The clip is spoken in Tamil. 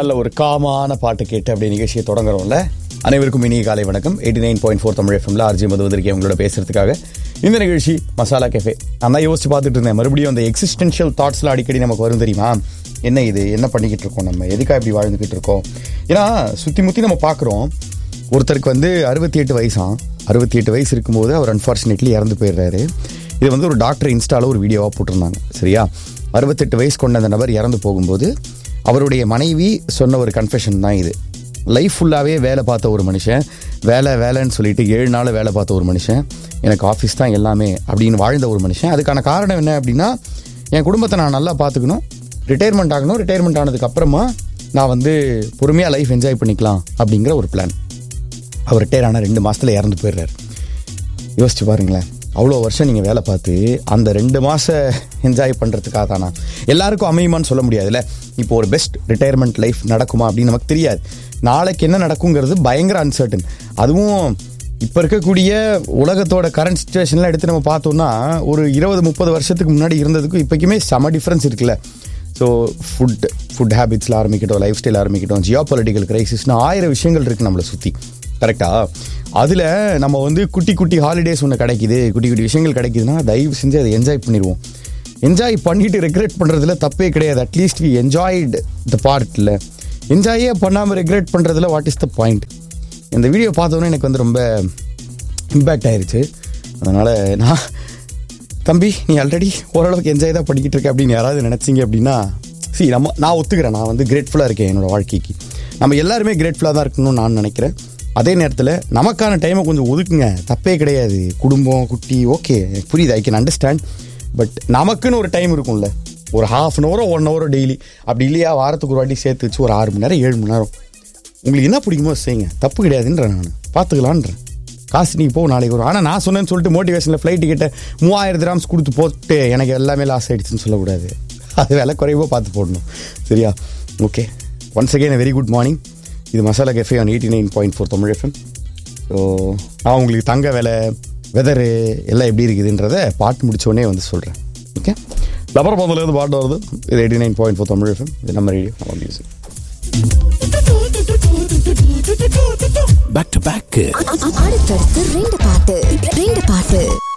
நல்ல ஒரு காமான பாட்டு கேட்டு அப்படியே நிகழ்ச்சியை தொடங்குறோம்ல அனைவருக்கும் இனிய காலை வணக்கம் eighty nine point four Tamil எஃப்எம்ல ஆர்ஜி மது வந்திருக்கேன் உங்களோட பேசுறதுக்காக இந்த நிகழ்ச்சி மசாலா கேஃபே நான் தான் யோசிச்சு பார்த்துட்டு இருந்தேன் மறுபடியும் அந்த எக்ஸிஸ்டென்ஷியல் தாட்ஸ்லாம் அடிக்கடி நமக்கு வரும் தெரியுமா என்ன இது என்ன பண்ணிக்கிட்டு இருக்கோம் நம்ம எதுக்காக இப்படி வாழ்ந்துக்கிட்டு இருக்கோம் ஏன்னா சுற்றி முற்றி நம்ம பார்க்குறோம் ஒருத்தருக்கு வந்து அறுபத்தி எட்டு வயசாம் அறுபத்தி எட்டு வயசு இருக்கும்போது அவர் அன்ஃபார்ச்சுனேட்லி இறந்து போயிடுறாரு இது வந்து ஒரு டாக்டர் இன்ஸ்டால ஒரு வீடியோவாக போட்டிருந்தாங்க சரியா அறுபத்தெட்டு வயசு கொண்ட அந்த நபர் இறந்து போகும்போது அவருடைய மனைவி சொன்ன ஒரு கன்ஃபெஷன் தான் இது லைஃப் ஃபுல்லாகவே வேலை பார்த்த ஒரு மனுஷன் வேலை வேலைன்னு சொல்லிட்டு ஏழு நாள் வேலை பார்த்த ஒரு மனுஷன் எனக்கு ஆஃபீஸ் தான் எல்லாமே அப்படின்னு வாழ்ந்த ஒரு மனுஷன் அதுக்கான காரணம் என்ன அப்படின்னா என் குடும்பத்தை நான் நல்லா பார்த்துக்கணும் ரிட்டையர்மெண்ட் ஆகணும் ரிட்டையர்மெண்ட் ஆனதுக்கு அப்புறமா நான் வந்து பொறுமையாக லைஃப் என்ஜாய் பண்ணிக்கலாம் அப்படிங்கிற ஒரு பிளான் அவர் ரிட்டையர் ஆன ரெண்டு மாசத்துல இறந்து போயிடுறாரு யோசிச்சு பாருங்களேன் அவ்வளோ வருஷம் நீங்கள் வேலை பார்த்து அந்த ரெண்டு மாதம் என்ஜாய் பண்ணுறதுக்காக தானா எல்லாருக்கும் அமையுமான்னு சொல்ல முடியாதுல்ல இப்போ ஒரு பெஸ்ட் ரிட்டையர்மெண்ட் லைஃப் நடக்குமா அப்படின்னு நமக்கு தெரியாது நாளைக்கு என்ன நடக்குங்கிறது பயங்கர அன்சர்டன் அதுவும் இப்போ இருக்கக்கூடிய உலகத்தோட கரண்ட் சுச்சுவேஷன்லாம் எடுத்து நம்ம பார்த்தோம்னா ஒரு இருபது முப்பது வருஷத்துக்கு முன்னாடி இருந்ததுக்கும் இப்போக்குமே செம டிஃப்ரென்ஸ் இருக்குல்ல ஸோ ஃபுட் ஃபுட் ஹேபிட்ஸில் ஆரம்பிக்கட்டும் லைஃப் ஸ்டைல் ஆரம்பிக்கட்டும் ஜியோ பொலிட்டிக்கல் கிரைசிஸ்னு ஆயிரம் விஷயங்கள் இருக்குது நம்மளை சுற்றி கரெக்டா அதில் நம்ம வந்து குட்டி குட்டி ஹாலிடேஸ் ஒன்று கிடைக்குது குட்டி குட்டி விஷயங்கள் கிடைக்குதுன்னா தயவு செஞ்சு அதை என்ஜாய் பண்ணிடுவோம் என்ஜாய் பண்ணிட்டு ரெக்ரெட் பண்ணுறதுல தப்பே கிடையாது அட்லீஸ்ட் வி என்ஜாய்டு த பார்ட்டில் என்ஜாயே பண்ணாமல் ரெக்ரெட் பண்ணுறதுல வாட் இஸ் த பாயிண்ட் இந்த வீடியோ பார்த்தோன்னே எனக்கு வந்து ரொம்ப இம்பேக்ட் ஆயிருச்சு அதனால் நான் தம்பி நீ ஆல்ரெடி ஓரளவுக்கு என்ஜாய் தான் பண்ணிக்கிட்டு இருக்க அப்படின்னு யாராவது நினச்சிங்க அப்படின்னா சி நம்ம நான் ஒத்துக்கிறேன் நான் வந்து கிரேட்ஃபுல்லாக இருக்கேன் என்னோட வாழ்க்கைக்கு நம்ம எல்லாருமே கிரேட்ஃபுல்லாக தான் இருக்கணும்னு நான் நினைக்கிறேன் அதே நேரத்தில் நமக்கான டைமை கொஞ்சம் ஒதுக்குங்க தப்பே கிடையாது குடும்பம் குட்டி ஓகே எனக்கு புரியுது ஐ கேன் அண்டர்ஸ்டாண்ட் பட் நமக்குன்னு ஒரு டைம் இருக்கும்ல ஒரு ஹாஃப் அன் ஹவரோ ஒன் ஹவரோ டெய்லி அப்படி இல்லையா வாரத்துக்கு ஒரு வாட்டி சேர்த்து வச்சு ஒரு ஆறு மணி நேரம் ஏழு மணி நேரம் உங்களுக்கு என்ன பிடிக்குமோ செய்யுங்க தப்பு கிடையாதுன்றேன் நான் பார்த்துக்கலான்றேன் காசு நீ போ நாளைக்கு வரும் ஆனால் நான் சொன்னேன்னு சொல்லிட்டு மோட்டிவேஷனில் ஃப்ளைட் டிக்கெட்டை மூவாயிரம் கிராம்ஸ் கொடுத்து போட்டு எனக்கு எல்லாமே லாஸ் ஆயிடுச்சுன்னு சொல்லக்கூடாது அது விலை குறைவோ பார்த்து போடணும் சரியா okay once again very good morning இது masala cafe on eighty nine point four Tamil FM so நான் உங்களுக்கு தங்க விலை வெதரு எல்லாம் எப்படி இருக்குதுன்றத பாட்டு முடிச்சோடனே வந்து சொல்கிறேன் ஓகே லப்பர் பந்தலேருந்து பாட்டு வருது இது eighty nine point four Tamil FM இது நம்ம ரேடியோ நம்ம மியூசிக் பேக் டு பேக் அடுத்தடுத்து ரெண்டு பாட்டு ரெண்டு பாட்டு